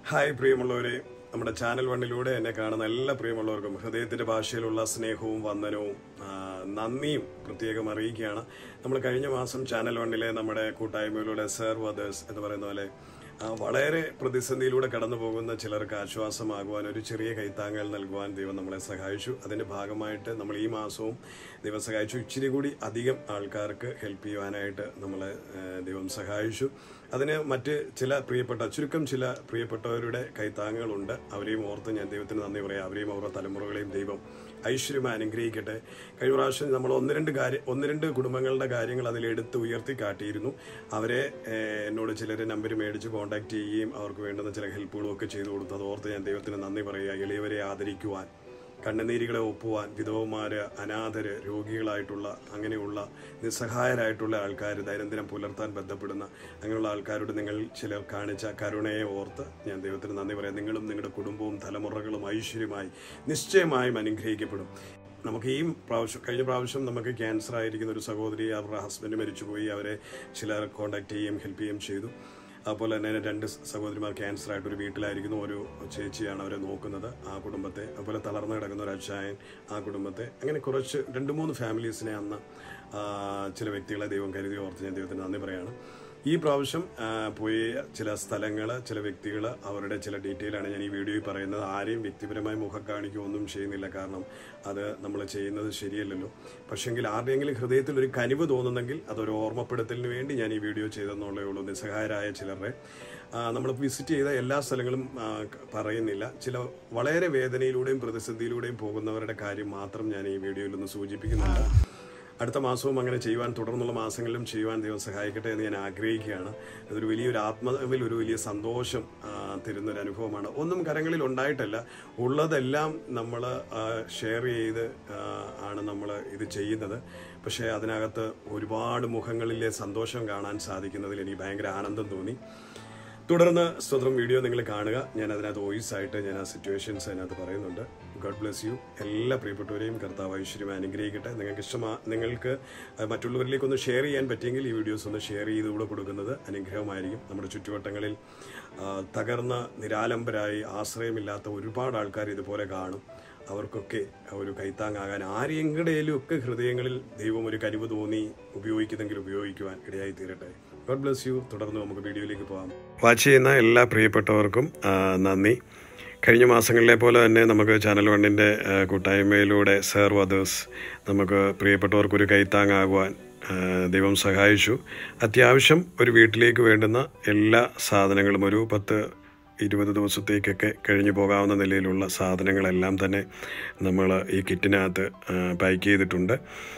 hi പ്രിയമുള്ളവരെ നമ്മുടെ channel വണ്ണിലൂടെ എന്നെ കാണുന്ന എല്ലാ പ്രിയമുള്ളവർക്കും ഹൃദയത്തിന്റെ ഭാഷയിലുള്ള സ്നേഹവും വന്ദനവും ആ, നന്ദിയും പ്രത്യേകം അറിയിക്കുകയാണ് നമ്മൾ കഴിഞ്ഞ മാസം ചാനൽ വണ്ണിലെ നമ്മുടെ കൂട്ടായ്മയിലൂടെ സെർവ് അതേഴ്സ് എന്ന് പറയുന്ന പോലെ ആ, വളരെ പ്രതിസന്ധിയിലൂടെ കടന്നു പോകുന്ന ചിലർക്ക് ആശ്വാസമാകുവാൻ ഒരു ചെറിയ കൈത്താങ്ങൽ നൽകുവാൻ ദൈവം നമ്മളെ സഹായിച്ചു അതിന്റെ ഭാഗമായിട്ട് നമ്മൾ ഈ മാസവും ദൈവം സഹായിച്ചു ഇച്ചിരി കൂടി അധികം ആൾക്കാർക്ക് ഹെൽപ്പ് ചെയ്യുവാനായിട്ട് നമ്മളെ ആ, ദൈവം സഹായിച്ചു അതിന് മറ്റ് ചില പ്രിയപ്പെട്ട ചുരുക്കം ചില പ്രിയപ്പെട്ടവരുടെ കൈത്താങ്ങുകളുണ്ട് അവരെയും ഓർത്ത് ഞാൻ ദൈവത്തിന് നന്ദി പറയാം അവരെയും അവരുടെ തലമുറകളെയും ദൈവം ഐശ്വര്യം അനുഗ്രഹിക്കട്ടെ കഴിഞ്ഞ പ്രാവശ്യം നമ്മൾ ഒന്ന് രണ്ട് കാര്യം ഒന്ന് രണ്ട് കുടുംബങ്ങളുടെ കാര്യങ്ങൾ അതിലെടുത്ത് ഉയർത്തി കാട്ടിയിരുന്നു അവരെ ഏഹ്, എന്നോട് ചിലർ നമ്പർ മേടിച്ച് കോൺടാക്ട് ചെയ്യുകയും അവർക്ക് വേണ്ടുന്ന ചില ഹെൽപ്പുകളും ഒക്കെ ചെയ്തു കൊടുത്തു അത് ഓർത്ത് ഞാൻ ദൈവത്തിന് നന്ദി പറയുക എളിയവരെ ആദരിക്കുവാൻ കണ്ണുനീരുകളെ ഒപ്പുവാൻ വിധവമാര് അനാഥര് രോഗികളായിട്ടുള്ള അങ്ങനെയുള്ള നിസ്സഹായരായിട്ടുള്ള ആൾക്കാർ ദൈനംദിനം പുലർത്താൻ ബന്ധപ്പെടുന്ന അങ്ങനെയുള്ള ആൾക്കാരോട് നിങ്ങൾ ചിലർ കാണിച്ച കരുണയെ ഓർത്ത് ഞാൻ ദൈവത്തിന് നന്ദി പറയാം നിങ്ങളും നിങ്ങളുടെ കുടുംബവും തലമുറകളും ഐശ്വര്യമായി നിശ്ചയമായും അനുഗ്രഹിക്കപ്പെടും നമുക്ക് ഈ പ്രാവശ്യം കഴിഞ്ഞ പ്രാവശ്യം നമുക്ക് ക്യാൻസർ ആയിരിക്കുന്ന ഒരു സഹോദരി അവരുടെ ഹസ്ബൻഡ് മരിച്ചുപോയി അവരെ ചിലർ കോൺടാക്ട് ചെയ്യുകയും ഹെൽപ്പ് ചെയ്യുകയും ചെയ്തു അതുപോലെ തന്നെ രണ്ട് സഹോദരിമാർ ക്യാൻസർ ആയിട്ട് ഒരു വീട്ടിലായിരിക്കുന്നു ഒരു ചേച്ചിയാണ് അവരെ നോക്കുന്നത് ആ കുടുംബത്തെ അതുപോലെ തളർന്നു കിടക്കുന്ന ഒരു അച്ചായൻ ആ കുടുംബത്തെ അങ്ങനെ കുറച്ച് രണ്ട് മൂന്ന് ഫാമിലീസിനെ അന്ന് ആ, ചില വ്യക്തികളെ ദൈവം കരുതി ഓർത്ത് ഞാൻ ദൈവത്തിന് നന്ദി പറയാണ് ഈ പ്രാവശ്യം ആ, പോയ ചില സ്ഥലങ്ങൾ ചില വ്യക്തികൾ അവരുടെ ചില ഡീറ്റെയിലാണ് ഞാൻ ഈ വീഡിയോയിൽ പറയുന്നത് ആരെയും വ്യക്തിപരമായി മുഖം കാണിക്കുകയോ ഒന്നും ചെയ്യുന്നില്ല കാരണം അത് നമ്മൾ ചെയ്യുന്നത് ശരിയല്ലല്ലോ പക്ഷെങ്കിൽ ആരുടെയെങ്കിലും ഹൃദയത്തിൽ ഒരു കനിവ് തോന്നുന്നെങ്കിൽ അതൊരു ഓർമ്മപ്പെടുത്തലിന് വേണ്ടി ഞാൻ ഈ വീഡിയോ ചെയ്തെന്നുള്ളേ ഉള്ളൂ നിസ്സഹായരായ ചിലരുടെ നമ്മൾ വിസിറ്റ് ചെയ്ത എല്ലാ സ്ഥലങ്ങളും ആ, ക- പറയുന്നില്ല ചില വളരെ വേദനയിലൂടെയും പ്രതിസന്ധിയിലൂടെയും പോകുന്നവരുടെ കാര്യം മാത്രം ഞാൻ ഈ വീഡിയോയിൽ ഒന്ന് സൂചിപ്പിക്കുന്നുണ്ട് അടുത്ത മാസവും അങ്ങനെ ചെയ്യുവാൻ തുടർന്നുള്ള മാസങ്ങളിലും ചെയ്യുവാൻ ദൈവം സഹായിക്കട്ടെ എന്ന് ഞാൻ ആഗ്രഹിക്കുകയാണ് അതൊരു വലിയൊരു ആത്മാവിൽ ഒരു വലിയ സന്തോഷം ആ, തരുന്നൊരു അനുഭവമാണ് ഒന്നും കരങ്ങളിൽ ഉണ്ടായിട്ടല്ല ഉള്ളതെല്ലാം നമ്മൾ ഷെയർ ചെയ്ത് ആ, ആണ് നമ്മൾ ഇത് ചെയ്യുന്നത് പക്ഷേ അതിനകത്ത് ഒരുപാട് മുഖങ്ങളിലെ സന്തോഷം കാണാൻ സാധിക്കുന്നതിൽ എനിക്ക് ഭയങ്കര ആനന്ദം തോന്നി തുടർന്ന് സ്വതന്ത്രം വീഡിയോ നിങ്ങൾ കാണുക ഞാൻ അതിനകത്ത് വോയിസ് ആയിട്ട് ഞാൻ ആ സിറ്റുവേഷൻസ് അതിനകത്ത് പറയുന്നുണ്ട് ഗോഡ് ബ്ലെസ് യു എല്ലാ പ്രിയപ്പെട്ടവരെയും കർത്താവ് ഐശ്വര്യം അനുഗ്രഹിക്കട്ടെ നിങ്ങൾക്ക് ഇഷ്ടമാ നിങ്ങൾക്ക് അത് മറ്റുള്ളവരിലേക്ക് ഒന്ന് ഷെയർ ചെയ്യാൻ പറ്റിയെങ്കിൽ ഈ വീഡിയോസ് ഒന്ന് ഷെയർ ചെയ്ത് കൂടെ കൊടുക്കുന്നത് അനുഗ്രഹമായിരിക്കും നമ്മുടെ ചുറ്റുവട്ടങ്ങളിൽ ആ, തകർന്ന നിരാലംബരായി ആശ്രയമില്ലാത്ത ഒരുപാട് ആൾക്കാർ ഇതുപോലെ കാണും അവർക്കൊക്കെ ഒരു കൈത്താങ്ങാകാൻ ആരെങ്കിലും ഒക്കെ ഹൃദയങ്ങളിൽ ദൈവം ഒരു കനിവ് തോന്നി ഉപയോഗിക്കുന്നെങ്കിൽ ഉപയോഗിക്കുവാൻ ഇടയായി തീരട്ടെ ഗോഡ് ബ്ലസ് യു തുടർന്ന് നമുക്ക് വീഡിയോയിലേക്ക് പോകാം വാച്ച് ചെയ്യുന്ന എല്ലാ പ്രിയപ്പെട്ടവർക്കും ആ, നന്ദി കഴിഞ്ഞ മാസങ്ങളിലെ പോലെ തന്നെ നമുക്ക് ചാനൽ വണ്ണിൻ്റെ കൂട്ടായ്മയിലൂടെ സെർവ് അതേഴ്സ് നമുക്ക് പ്രിയപ്പെട്ടവർക്കൊരു കൈത്താങ്ങാകുവാൻ ആ, ദൈവം സഹായിച്ചു അത്യാവശ്യം ഒരു വീട്ടിലേക്ക് വേണ്ടുന്ന എല്ലാ സാധനങ്ങളും ഒരു പത്ത് ഇരുപത് ദിവസത്തേക്കൊക്കെ കഴിഞ്ഞു പോകാവുന്ന നിലയിലുള്ള സാധനങ്ങളെല്ലാം തന്നെ നമ്മൾ ഈ കിറ്റിനകത്ത് പാക്ക് ചെയ്തിട്ടുണ്ട്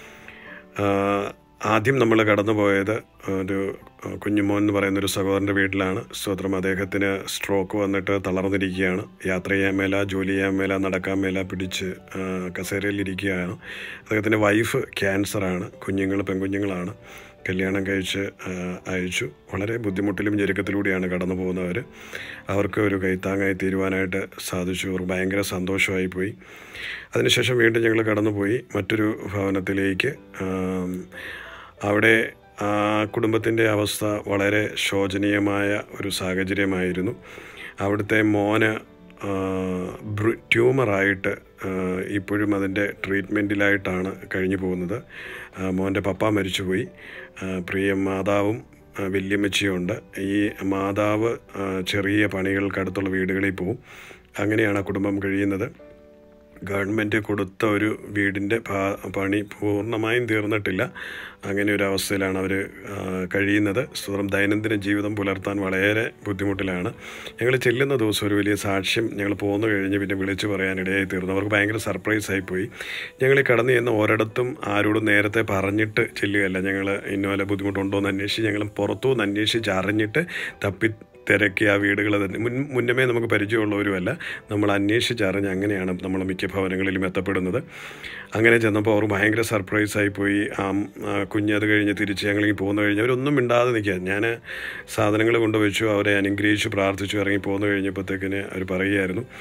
ആ, ആദ്യം നമ്മൾ കടന്നുപോയത് ഒരു കുഞ്ഞുമോൻ എന്ന് പറയുന്ന ഒരു സഹോദരൻ്റെ വീട്ടിലാണ് സ്തോത്രം അദ്ദേഹത്തിന് സ്ട്രോക്ക് വന്നിട്ട് തളർന്നിരിക്കുകയാണ് യാത്ര ചെയ്യാൻ മേല ജോലി ചെയ്യാൻ മേല നടക്കാൻ മേല പിടിച്ച് ആ, കസേരയിലിരിക്കുകയാണ് അദ്ദേഹത്തിൻ്റെ വൈഫ് ക്യാൻസറാണ് കുഞ്ഞുങ്ങൾ പെൺകുഞ്ഞുങ്ങളാണ് കല്യാണം കഴിച്ച് ആ, അയച്ചു വളരെ ബുദ്ധിമുട്ടിലും ഞെരുക്കത്തിലൂടെയാണ് കടന്നു പോകുന്നവർ അവർക്ക് ഒരു കൈത്താങ്ങായി തീരുവാനായിട്ട് സാധിച്ചു അവർക്ക് ഭയങ്കര സന്തോഷമായി പോയി അതിനുശേഷം വീണ്ടും ഞങ്ങൾ കടന്നുപോയി മറ്റൊരു ഭവനത്തിലേക്ക് ആം, അവിടെ ആ കുടുംബത്തിൻ്റെ അവസ്ഥ വളരെ ശോചനീയമായ ഒരു സാഹചര്യമായിരുന്നു അവിടുത്തെ മോന് ആ, ബ്രു- ട്യൂമറായിട്ട് ആ, ഇപ്പോഴും അതിൻ്റെ ട്രീറ്റ്മെൻറ്റിലായിട്ടാണ് കഴിഞ്ഞു പോകുന്നത് ആ, മോൻ്റെ പപ്പ മരിച്ചുപോയി ആ, പ്രിയ മാതാവും ആ, വല്യമ്മച്ചിയുണ്ട് ഈ മാതാവ് ആ, ചെറിയ പണികൾക്കടുത്തുള്ള വീടുകളിൽ പോവും അങ്ങനെയാണ് ആ കുടുംബം കഴിയുന്നത് ഗവൺമെൻറ് കൊടുത്ത ഒരു വീടിൻ്റെ ഭാ- പണി പൂർണ്ണമായും തീർന്നിട്ടില്ല അങ്ങനെ ഒരു അവസ്ഥയിലാണ് അവർ കഴിയുന്നത് സ്വന്തം ദൈനംദിന ജീവിതം പുലർത്താൻ വളരെ ബുദ്ധിമുട്ടിലാണ് ഞങ്ങൾ ചെല്ലുന്ന ദിവസം ഒരു വലിയ സാക്ഷ്യം ഞങ്ങൾ പോന്നു കഴിഞ്ഞ് പിന്നെ വിളിച്ചു പറയാൻ ഇടയായി തീർന്നു അവർക്ക് ഭയങ്കര സർപ്രൈസ് ആയിപ്പോയി ഞങ്ങൾ ഈ കടന്നു ചെന്ന് ഒരിടത്തും ആരോടും നേരത്തെ പറഞ്ഞിട്ട് ചെല്ലുകയല്ല ഞങ്ങൾ ഇന്ന വല്ല ബുദ്ധിമുട്ടുണ്ടോ എന്ന് അന്വേഷിച്ച് ഞങ്ങൾ പുറത്തുനിന്ന് അന്വേഷിച്ച് അറിഞ്ഞിട്ട് തപ്പി തിരക്കി ആ വീടുകൾ തന്നെ മുൻ മുന്നമേ നമുക്ക് പരിചയമുള്ളവരുമല്ല നമ്മൾ അന്വേഷിച്ചറിഞ്ഞ് അങ്ങനെയാണ് നമ്മൾ മിക്ക ഭവനങ്ങളിലും എത്തപ്പെടുന്നത് അങ്ങനെ ചെന്നപ്പോൾ അവർ ഭയങ്കര സർപ്രൈസായി പോയി ആ ആ കുഞ്ഞത് കഴിഞ്ഞ് തിരിച്ച് ഞങ്ങളിങ്ങനെ പോകുന്ന കഴിഞ്ഞ് അവരൊന്നും മിണ്ടാതെ നിൽക്കുക ഞാൻ സാധനങ്ങൾ കൊണ്ടുവച്ചു അവരെ അനുഗ്രഹിച്ചു പ്രാർത്ഥിച്ചു ഇറങ്ങി പോന്നു കഴിഞ്ഞപ്പോഴത്തേക്കിന് അവർ പറയുമായിരുന്നു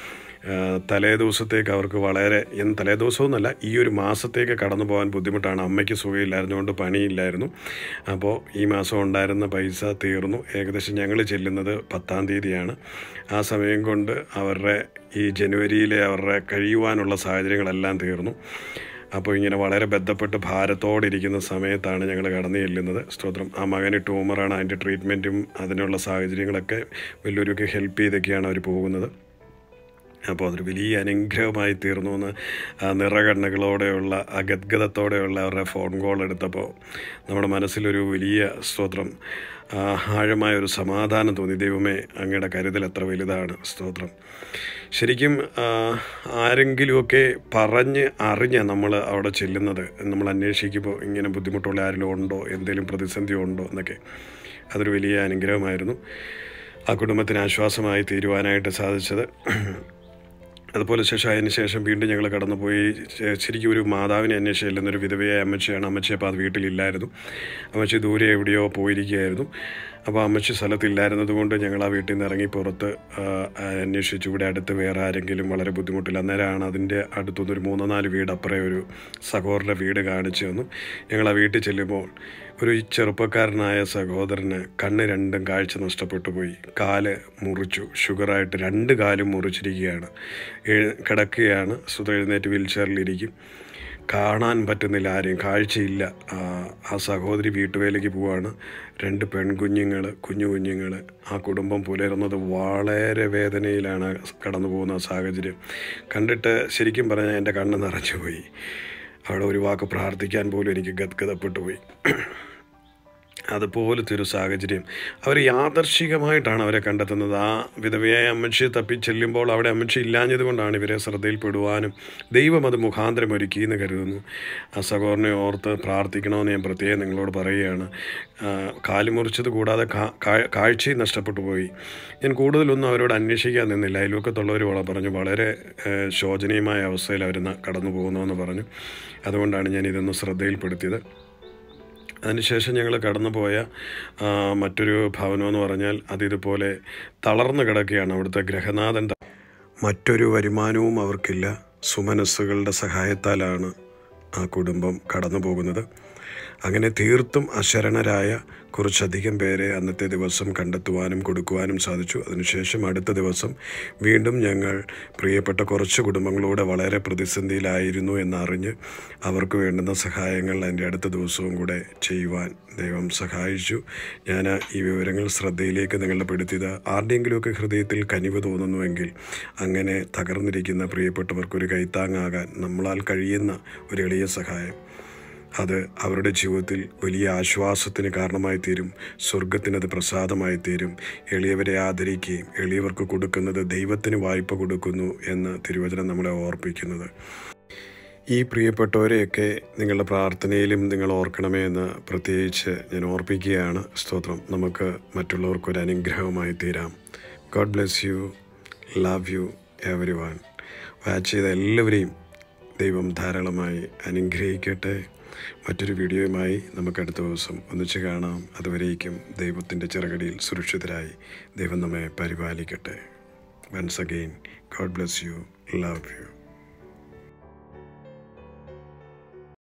തലേ ദിവസത്തേക്ക് അവർക്ക് വളരെ എന്ന് തലേ ദിവസമൊന്നുമല്ല ഈ ഒരു മാസത്തേക്ക് കടന്നു പോകാൻ ബുദ്ധിമുട്ടാണ് അമ്മയ്ക്ക് സുഖമില്ലായിരുന്നുകൊണ്ട് പണിയില്ലായിരുന്നു അപ്പോൾ ഈ മാസം ഉണ്ടായിരുന്ന പൈസ തീർന്നു ഏകദേശം ഞങ്ങൾ ചെല്ലുന്നത് പത്താം തീയതിയാണ് ആ സമയം കൊണ്ട് അവരുടെ ഈ ജനുവരിയിലെ അവരുടെ കഴിയുവാനുള്ള സാഹചര്യങ്ങളെല്ലാം തീർന്നു അപ്പോൾ ഇങ്ങനെ വളരെ ബന്ധപ്പെട്ട് ഭാരത്തോടെ ഇരിക്കുന്ന സമയത്താണ് ഞങ്ങൾ കടന്നു ചെല്ലുന്നത് സ്തോത്രം ആ മകന് ട്യൂമറാണ് അതിൻ്റെ ട്രീറ്റ്മെൻറ്റും അതിനുള്ള സാഹചര്യങ്ങളൊക്കെ വലിയൊരുക്ക് ഹെൽപ്പ് ചെയ്തൊക്കെയാണ് അവർ പോകുന്നത് അപ്പോൾ അതൊരു വലിയ അനുഗ്രഹമായി തീർന്നു എന്ന് ആ നിറകണ്ണുകളോടെയുള്ള ആ ഗദ്ഗതത്തോടെയുള്ള അവരുടെ ഫോൺ കോൾ എടുത്തപ്പോൾ നമ്മുടെ മനസ്സിലൊരു വലിയ സ്തോത്രം ആ, ആഴമായ ഒരു സമാധാനം തോന്നി ദൈവമേ അങ്ങയുടെ കരുതൽ എത്ര വലുതാണ് സ്തോത്രം ശരിക്കും ആ, ആരെങ്കിലുമൊക്കെ പറഞ്ഞ് അറിഞ്ഞ നമ്മൾ അവിടെ ചെല്ലുന്നത് നമ്മൾ അന്വേഷിക്കുമ്പോൾ ഇങ്ങനെ ബുദ്ധിമുട്ടുള്ള ആരെങ്കിലും ഉണ്ടോ എന്തെങ്കിലും പ്രതിസന്ധി ഉണ്ടോ എന്നൊക്കെ അതൊരു വലിയ അനുഗ്രഹമായിരുന്നു ആ കുടുംബത്തിന് ആശ്വാസമായി തീരുവാനായിട്ട് സാധിച്ചത് അതുപോലെ ശേഷം അതിന് ശേഷം വീണ്ടും ഞങ്ങൾ കടന്നുപോയി ശ- ശരിക്കും ഒരു മാതാവിനെ അന്വേഷിച്ച് ചെല്ലുന്നൊരു വിധവയായ അമ്മച്ചിയാണ് അമ്മച്ചി അപ്പോൾ അത് വീട്ടിലില്ലായിരുന്നു അമ്മച്ചി ദൂരെ എവിടെയോ പോയിരിക്കുകയായിരുന്നു അപ്പോൾ അമ്മച്ചി സ്ഥലത്തില്ലായിരുന്നത് കൊണ്ട് ഞങ്ങൾ ആ വീട്ടിൽ നിന്ന് ഇറങ്ങി പുറത്ത് ആ, അന്വേഷിച്ചു ഇവിടെ അടുത്ത് വേറെ ആരെങ്കിലും വളരെ ബുദ്ധിമുട്ടില്ല അന്നേരമാണ് അതിൻ്റെ അടുത്തുനിന്ന് ഒരു മൂന്നോ നാല് വീട് അപ്പുറേ ഒരു സഹോദരൻ്റെ വീട് കാണിച്ചു തന്നു ഞങ്ങൾ ആ വീട്ടിൽ ചെല്ലുമ്പോൾ ഒരു ചെറുപ്പക്കാരനായ സഹോദരന് കണ്ണ് രണ്ടും കാഴ്ച നഷ്ടപ്പെട്ടു പോയി കാല് മുറിച്ചു ഷുഗറായിട്ട് രണ്ട് കാലും മുറിച്ചിരിക്കുകയാണ് എഴു- കിടക്കുകയാണ് സുത എഴുന്നേറ്റ് വീൽ ചെയറിലിരിക്കും കാണാൻ പറ്റുന്നില്ല ആരെയും കാഴ്ചയില്ല ആ, ആ സഹോദരി വീട്ടുവേലയ്ക്ക് പോവാണ് രണ്ട് പെൺകുഞ്ഞുങ്ങൾ കുഞ്ഞു കുഞ്ഞുങ്ങൾ ആ കുടുംബം പുലരുന്നത് വളരെ വേദനയിലാണ് കടന്നു പോകുന്ന സാഹചര്യം കണ്ടിട്ട് ശരിക്കും പറഞ്ഞാൽ എൻ്റെ കണ്ണ് നിറഞ്ഞു പോയി അവിടെ ഒരു വാക്ക് പ്രാർത്ഥിക്കാൻ പോലും എനിക്ക് ഗദ്ഗതപ്പെട്ടു പോയി അതുപോലത്തെ ഒരു സാഹചര്യം അവർ യാദർശികമായിട്ടാണ് അവരെ കണ്ടെത്തുന്നത് ആ വിധവയായ അമ്മച്ചിയെ തപ്പി ചെല്ലുമ്പോൾ അവിടെ അമ്മച്ചി ഇല്ലാഞ്ഞത് കൊണ്ടാണ് ഇവരെ ശ്രദ്ധയിൽപ്പെടുവാനും ദൈവം അത് മുഖാന്തരം ഒരുക്കി എന്ന് കരുതുന്നു ആ സഹോദരനെ ഓർത്ത് പ്രാർത്ഥിക്കണമെന്ന് ഞാൻ പ്രത്യേകം നിങ്ങളോട് പറയുകയാണ് ആ, കാല് മുറിച്ചത് കൂടാതെ കാ- കാ- കാഴ്ചയും നഷ്ടപ്പെട്ടു പോയി ഞാൻ കൂടുതലൊന്നും അവരോട് അന്വേഷിക്കാൻ നിന്നില്ല അയൽവക്കത്തുള്ളവർ വള- പറഞ്ഞു വളരെ ഏഹ്, ശോചനീയമായ അവസ്ഥയിൽ അവർ കടന്നു പോകുന്നുവെന്ന് പറഞ്ഞു അതുകൊണ്ടാണ് ഞാൻ ഇതൊന്ന് ശ്രദ്ധയിൽപ്പെടുത്തിയത് അതിനുശേഷം ഞങ്ങൾ കടന്നുപോയ ആ, മറ്റൊരു ഭവനം എന്ന് പറഞ്ഞാൽ അത് ഇതുപോലെ തളർന്നു കിടക്കുകയാണ് അവിടുത്തെ ഗ്രഹനാഥൻ ത- മറ്റൊരു വരുമാനവും അവർക്കില്ല സുമനസ്സുകളുടെ സഹായത്താലാണ് ആ കുടുംബം കടന്നു പോകുന്നത് അങ്ങനെ തീർത്തും അശരണരായ കുറച്ചധികം പേരെ അന്നത്തെ ദിവസം കണ്ടെത്തുവാനും കൊടുക്കുവാനും സാധിച്ചു അതിനുശേഷം അടുത്ത ദിവസം വീണ്ടും ഞങ്ങൾ പ്രിയപ്പെട്ട കുറച്ച് കുടുംബങ്ങളോട് വളരെ പ്രതിസന്ധിയിലായിരുന്നു എന്നറിഞ്ഞ് അവർക്ക് വേണ്ടുന്ന സഹായങ്ങൾ അതിൻ്റെ അടുത്ത ദിവസവും കൂടെ ചെയ്യുവാൻ ദൈവം സഹായിച്ചു ഞാൻ ഈ വിവരങ്ങൾ ശ്രദ്ധയിലേക്ക് നിങ്ങളുടെ പെടുത്തിയത് ആരുടെയെങ്കിലുമൊക്കെ ഹൃദയത്തിൽ കനിവ് തോന്നുന്നുവെങ്കിൽ അങ്ങനെ തകർന്നിരിക്കുന്ന പ്രിയപ്പെട്ടവർക്കൊരു കൈത്താങ്ങാകാൻ നമ്മളാൽ കഴിയുന്ന ഒരു എളിയ സഹായം അത് അവരുടെ ജീവിതത്തിൽ വലിയ ആശ്വാസത്തിന് കാരണമായി തീരും സ്വർഗത്തിനത് പ്രസാദമായി തീരും എളിയവരെ ആദരിക്കുകയും എളിയവർക്ക് കൊടുക്കുന്നത് ദൈവത്തിന് വായ്പ കൊടുക്കുന്നു എന്ന് തിരുവചനം നമ്മളെ ഓർപ്പിക്കുന്നത് ഈ പ്രിയപ്പെട്ടവരെയൊക്കെ നിങ്ങളുടെ പ്രാർത്ഥനയിലും നിങ്ങൾ ഓർക്കണമേ എന്ന് പ്രത്യേകിച്ച് ഞാൻ ഓർപ്പിക്കുകയാണ് സ്തോത്രം നമുക്ക് മറ്റുള്ളവർക്കൊരു അനുഗ്രഹമായി തീരാം God bless you love you everyone watch ചെയ്ത എല്ലാവരെയും ദൈവം ധാരാളമായി അനുഗ്രഹിക്കട്ടെ മറ്റൊരു വീഡിയോയുമായി നമുക്ക് അടുത്ത ദിവസം ഒന്നിച്ച് കാണാം അതുവരേക്കും ദൈവത്തിൻ്റെ ചിറകടിയിൽ സുരക്ഷിതരായി ദൈവം നമ്മെ പരിപാലിക്കട്ടെ once again God bless you love U